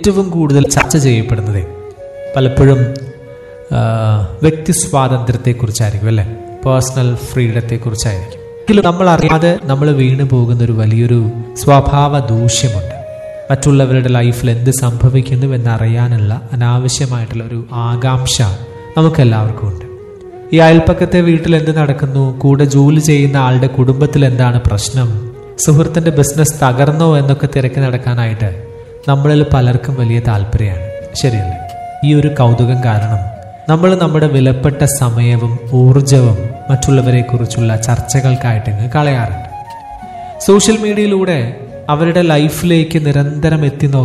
ഏറ്റവും കൂടുതൽ ചർച്ച ചെയ്യപ്പെടുന്നത് പലപ്പോഴും ആ, വ്യക്തി സ്വാതന്ത്ര്യത്തെക്കുറിച്ചായിരിക്കും അല്ലേ പേഴ്സണൽ ഫ്രീഡത്തെക്കുറിച്ചായിരിക്കും എങ്കിലും നമ്മൾ അറിയാതെ നമ്മൾ വീണു പോകുന്ന ഒരു വലിയൊരു സ്വഭാവ ദൂഷ്യമുണ്ട് മറ്റുള്ളവരുടെ ലൈഫിൽ എന്ത് സംഭവിക്കുന്നു എന്നറിയാനുള്ള അനാവശ്യമായിട്ടുള്ള ഒരു ആകാംക്ഷ നമുക്കെല്ലാവർക്കും ഉണ്ട് ഈ അയൽപ്പക്കത്തെ വീട്ടിൽ എന്ത് നടക്കുന്നു കൂടെ ജോലി ചെയ്യുന്ന ആളുടെ കുടുംബത്തിൽ എന്താണ് പ്രശ്നം സുഹൃത്തിന്റെ ബിസിനസ് തകർന്നോ എന്നൊക്കെ തിരക്കി നടക്കാനായിട്ട് നമ്മളിൽ പലർക്കും വലിയ താല്പര്യമാണ് ശരിയല്ലേ ഈ ഒരു കൗതുകം കാരണം നമ്മൾ നമ്മുടെ വിലപ്പെട്ട സമയവും ഊർജവും മറ്റുള്ളവരെ കുറിച്ചുള്ള ചർച്ചകൾക്കായിട്ട് ഇങ്ങ് കളയാറുണ്ട് സോഷ്യൽ മീഡിയയിലൂടെ അവരുടെ ലൈഫിലേക്ക് നിരന്തരം എത്തി